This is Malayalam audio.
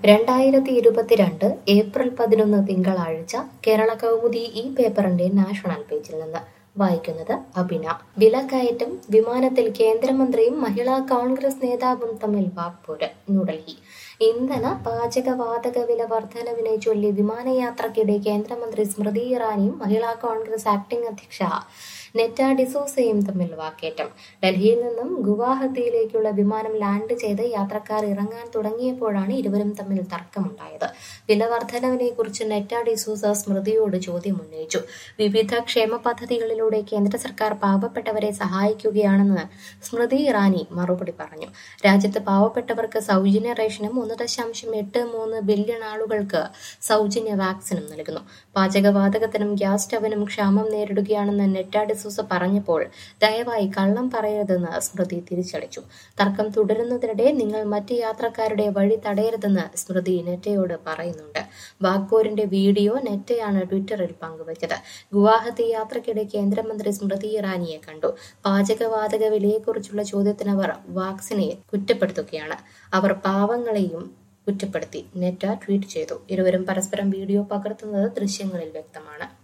രണ്ടായിരത്തി ഇരുപത്തിരണ്ട് ഏപ്രിൽ പതിനൊന്ന് തിങ്കളാഴ്ച കേരള കൗമുദി ഈ പേപ്പറിന്റെ നാഷണൽ പേജിൽ നിന്ന് വായിക്കുന്നത് അഭിന വിലക്കയറ്റം വിമാനത്തിൽ കേന്ദ്രമന്ത്രിയും മഹിളാ കോൺഗ്രസ് നേതാവും തമ്മിൽ വാക്പോര് ന്യൂഡൽഹി ഇന്ധന പാചകവാതക വില വർധനവിനെ ചൊല്ലി വിമാനയാത്രക്കിടെ കേന്ദ്രമന്ത്രി സ്മൃതി ഇറാനിയും മഹിളാ കോൺഗ്രസ് ആക്ടിംഗ് അധ്യക്ഷ നെറ്റ ഡിസോസയും തമ്മിൽ വാക്കേറ്റം ഡൽഹിയിൽ നിന്നും ഗുവാഹത്തിയിലേക്കുള്ള വിമാനം ലാൻഡ് ചെയ്ത് യാത്രക്കാർ ഇറങ്ങാൻ തുടങ്ങിയപ്പോഴാണ് ഇരുവരും തമ്മിൽ തർക്കമുണ്ടായത് വില വർധനവിനെ കുറിച്ച് നെറ്റ ഡിസോസ സ്മൃതിയോട് ചോദ്യം ഉന്നയിച്ചു വിവിധ ക്ഷേമ പദ്ധതികളിലൂടെ കേന്ദ്ര സർക്കാർ പാവപ്പെട്ടവരെ സഹായിക്കുകയാണെന്ന് സ്മൃതി ഇറാനി മറുപടി പറഞ്ഞു രാജ്യത്ത് പാവപ്പെട്ടവർക്ക് സൗജന്യ റേഷനും ഒന്ന് ദശാംശം എട്ട് മൂന്ന് ബില്യൺ ആളുകൾക്ക് സൗജന്യ വാക്സിനും നൽകുന്നു പാചകവാതകത്തിനും ഗ്യാസ് സ്റ്റവിനും ക്ഷാമം നേരിടുകയാണെന്ന് നെറ്റ ഡിസൂസ പറഞ്ഞപ്പോൾ ദയവായി കള്ളം പറയരുതെന്ന് സ്മൃതി തിരിച്ചടിച്ചു തർക്കം തുടരുന്നതിനിടെ നിങ്ങൾ മറ്റ് യാത്രക്കാരുടെ വഴി തടയരുതെന്ന് സ്മൃതി നെറ്റയോട് പറയുന്നുണ്ട് വാഗ്പോരിന്റെ വീഡിയോ നെറ്റയാണ് ട്വിറ്ററിൽ പങ്കുവച്ചത് ഗുവാഹത്തി യാത്രക്കിടെ കേന്ദ്രമന്ത്രി സ്മൃതി ഇറാനിയെ കണ്ടു പാചകവാതക വിലയെക്കുറിച്ചുള്ള ചോദ്യത്തിന് അവർ വാക്സിനെ കുറ്റപ്പെടുത്തുകയാണ് അവർ പാവങ്ങളെയും കുറ്റപ്പെടുത്തി നെറ്റ ട്വീറ്റ് ചെയ്തു ഇരുവരും പരസ്പരം വീഡിയോ പകർത്തുന്നത് ദൃശ്യങ്ങളിൽ വ്യക്തമാണ്